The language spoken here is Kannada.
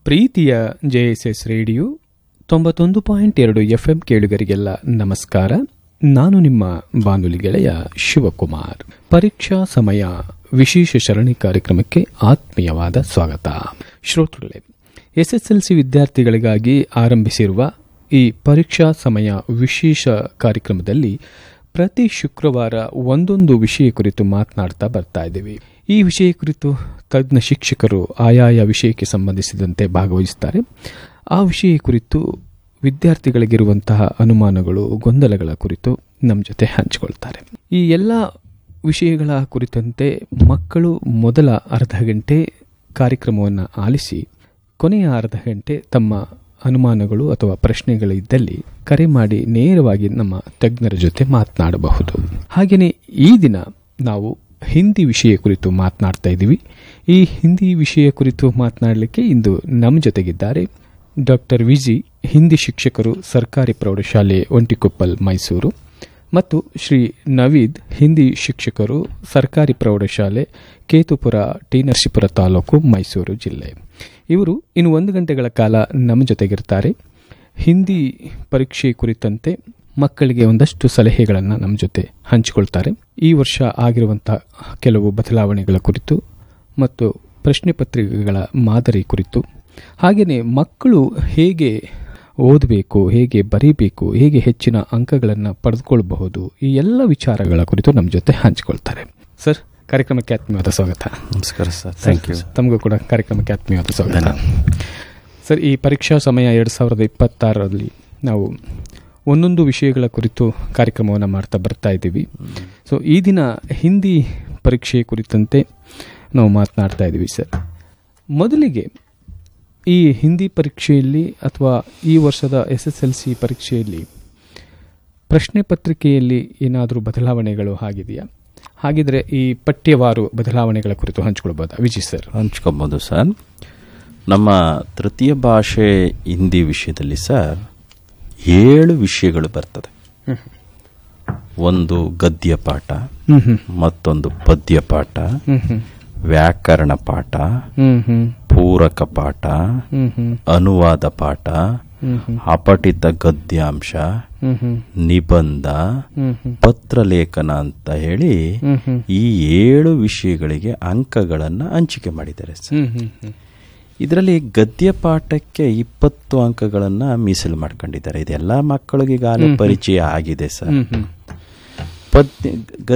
ಪ್ರೀತಿಯ ಜೆಎಸ್ಎಸ್ ರೇಡಿಯೋ ತೊಂಬತ್ತೊಂದು ಪಾಯಿಂಟ್ ಎರಡು ಎಫ್ಎಂ ಕೇಳುಗರಿಗೆಲ್ಲ ನಮಸ್ಕಾರ ನಾನು ನಿಮ್ಮ ಬಾನುಲಿ ಗೆಳೆಯ ಶಿವಕುಮಾರ್ ಪರೀಕ್ಷಾ ಸಮಯ ವಿಶೇಷ ಸರಣಿ ಕಾರ್ಯಕ್ರಮಕ್ಕೆ ಆತ್ಮೀಯವಾದ ಸ್ವಾಗತ ಶ್ರೋತೃಗಳೇ ಎಸ್ಎಸ್ಎಲ್ಸಿ ವಿದ್ಯಾರ್ಥಿಗಳಿಗಾಗಿ ಆರಂಭಿಸಿರುವ ಈ ಪರೀಕ್ಷಾ ಸಮಯ ವಿಶೇಷ ಕಾರ್ಯಕ್ರಮದಲ್ಲಿ ಪ್ರತಿ ಶುಕ್ರವಾರ ಒಂದೊಂದು ವಿಷಯ ಕುರಿತು ಮಾತನಾಡ್ತಾ ಬರ್ತಾ ಇದ್ದೀವಿ ಈ ವಿಷಯ ಕುರಿತು ತಜ್ಞ ಶಿಕ್ಷಕರು ಆಯಾಯ ವಿಷಯಕ್ಕೆ ಸಂಬಂಧಿಸಿದಂತೆ ಭಾಗವಹಿಸುತ್ತಾರೆ ಆ ವಿಷಯ ಕುರಿತು ವಿದ್ಯಾರ್ಥಿಗಳಿಗಿರುವಂತಹ ಅನುಮಾನಗಳು ಗೊಂದಲಗಳ ಕುರಿತು ನಮ್ಮ ಜೊತೆ ಹಂಚಿಕೊಳ್ತಾರೆ ಈ ಎಲ್ಲ ವಿಷಯಗಳ ಕುರಿತಂತೆ ಮಕ್ಕಳು ಮೊದಲ ಅರ್ಧ ಗಂಟೆ ಕಾರ್ಯಕ್ರಮವನ್ನು ಆಲಿಸಿ ಕೊನೆಯ ಅರ್ಧ ಗಂಟೆ ತಮ್ಮ ಅನುಮಾನಗಳು ಅಥವಾ ಪ್ರಶ್ನೆಗಳಿದ್ದಲ್ಲಿ ಕರೆ ಮಾಡಿ ನೇರವಾಗಿ ನಮ್ಮ ತಜ್ಞರ ಜೊತೆ ಮಾತನಾಡಬಹುದು ಹಾಗೆಯೇ ಈ ದಿನ ನಾವು ಹಿಂದಿ ವಿಷಯ ಕುರಿತು ಮಾತನಾಡ್ತಾ ಇದ್ದೀವಿ ಈ ಹಿಂದಿ ವಿಷಯ ಕುರಿತು ಮಾತನಾಡಲಿಕ್ಕೆ ಇಂದು ನಮ್ಮ ಜೊತೆಗಿದ್ದಾರೆ ಡಾಕ್ಟರ್ ವಿಜಿ ಹಿಂದಿ ಶಿಕ್ಷಕರು ಸರ್ಕಾರಿ ಪ್ರೌಢಶಾಲೆ ಒಂಟಿಕೊಪ್ಪಲ್ ಮೈಸೂರು ಮತ್ತು ಶ್ರೀ ನವೀದ್ ಹಿಂದಿ ಶಿಕ್ಷಕರು ಸರ್ಕಾರಿ ಪ್ರೌಢಶಾಲೆ ಕೇತುಪುರ ಟಿ ನರಸೀಪುರ ತಾಲೂಕು ಮೈಸೂರು ಜಿಲ್ಲೆ ಇವರು ಇನ್ನು ಒಂದು ಗಂಟೆಗಳ ಕಾಲ ನಮ್ಮ ಜೊತೆಗಿರ್ತಾರೆ ಹಿಂದಿ ಪರೀಕ್ಷೆ ಕುರಿತಂತೆ ಮಕ್ಕಳಿಗೆ ಒಂದಷ್ಟು ಸಲಹೆಗಳನ್ನು ನಮ್ಮ ಜೊತೆ ಹಂಚಿಕೊಳ್ತಾರೆ ಈ ವರ್ಷ ಆಗಿರುವಂತಹ ಕೆಲವು ಬದಲಾವಣೆಗಳ ಕುರಿತು ಮತ್ತು ಪ್ರಶ್ನೆ ಪತ್ರಿಕೆಗಳ ಮಾದರಿ ಕುರಿತು ಹಾಗೆಯೇ ಮಕ್ಕಳು ಹೇಗೆ ಓದಬೇಕು ಹೇಗೆ ಬರೀಬೇಕು ಹೇಗೆ ಹೆಚ್ಚಿನ ಅಂಕಗಳನ್ನು ಪಡೆದುಕೊಳ್ಳಬಹುದು ಈ ಎಲ್ಲ ವಿಚಾರಗಳ ಕುರಿತು ನಮ್ಮ ಜೊತೆ ಹಂಚಿಕೊಳ್ತಾರೆ ಸರ್ ಕಾರ್ಯಕ್ರಮಕ್ಕೆ ಆತ್ಮೀಯವಾದ ಸ್ವಾಗತ ನಮಸ್ಕಾರ ಸರ್ ಥ್ಯಾಂಕ್ ಯು ತಮಗೂ ಕೂಡ ಕಾರ್ಯಕ್ರಮಕ್ಕೆ ಆತ್ಮೀಯವಾದ ಸ್ವಾಗತ ಸರ್ ಈ ಪರೀಕ್ಷಾ ಸಮಯ ಎರಡು ಸಾವಿರದ ಇಪ್ಪತ್ತಾರರಲ್ಲಿ ನಾವು ಒಂದೊಂದು ವಿಷಯಗಳ ಕುರಿತು ಕಾರ್ಯಕ್ರಮವನ್ನು ಮಾಡ್ತಾ ಬರ್ತಾ ಇದ್ದೀವಿ ಸೊ ಈ ದಿನ ಹಿಂದಿ ಪರೀಕ್ಷೆ ಕುರಿತಂತೆ ನಾವು ಮಾತನಾಡ್ತಾ ಇದ್ದೀವಿ ಸರ್ ಮೊದಲಿಗೆ ಈ ಹಿಂದಿ ಪರೀಕ್ಷೆಯಲ್ಲಿ ಅಥವಾ ಈ ವರ್ಷದ ಎಸ್ ಎಸ್ ಎಲ್ ಸಿ ಪರೀಕ್ಷೆಯಲ್ಲಿ ಪ್ರಶ್ನೆ ಪತ್ರಿಕೆಯಲ್ಲಿ ಏನಾದರೂ ಬದಲಾವಣೆಗಳು ಆಗಿದೆಯಾ ಹಾಗಿದ್ರೆ ಈ ಪಠ್ಯವಾರು ಬದಲಾವಣೆಗಳ ಕುರಿತು ಹಂಚಿಕೊಳ್ಬೋದಾ ವಿಜಯ್ ಸರ್ ಹಂಚ್ಕೊಬೋದು ಸರ್ ನಮ್ಮ ತೃತೀಯ ಭಾಷೆ ಹಿಂದಿ ವಿಷಯದಲ್ಲಿ ಸರ್ ಏಳು ವಿಷಯಗಳು ಬರ್ತದೆ ಒಂದು ಗದ್ಯ ಪಾಠ ಹ್ಮ್ ಹ್ಮ್ ಮತ್ತೊಂದು ಪದ್ಯ ಪಾಠ ಹ್ಮ್ ಹ್ಮ್ ವ್ಯಾಕರಣ ಪಾಠ ಹ್ಮ್ ಹ್ಮ್ ಪೂರಕ ಪಾಠ ಹ್ಮ್ ಹ್ಮ್ ಅನುವಾದ ಪಾಠ ಹ್ಮ್ ಹ್ಮ್ ಅಪಠಿತ ಗದ್ಯಾಂಶ ಹ್ಮ್ ಹ್ಮ್ ನಿಬಂಧ ಹ್ಮ್ ಹ್ಮ್ ಪತ್ರಲೇಖನ ಅಂತ ಹೇಳಿ ಹ್ಮ್ ಹ್ಮ್ ಈ ಏಳು ವಿಷಯಗಳಿಗೆ ಅಂಕಗಳನ್ನು ಹಂಚಿಕೆ ಮಾಡಿದ್ದಾರೆ ಸರ್ ಹ್ಮ್ ಹ್ಮ್ ಹ್ಮ್ ಇದರಲ್ಲಿ ಗದ್ಯ ಪಾಠಕ್ಕೆ ಇಪ್ಪತ್ತು ಅಂಕಗಳನ್ನು ಮೀಸಲು ಮಾಡ್ಕೊಂಡಿದ್ದಾರೆ ಇದೆಲ್ಲ ಮಕ್ಕಳಿಗೆ ಈಗಾಗಲೇ ಪರಿಚಯ ಆಗಿದೆ ಸರ್ ಹ್ಮ್ ಹ್ಮ್ ಪದ್ಯ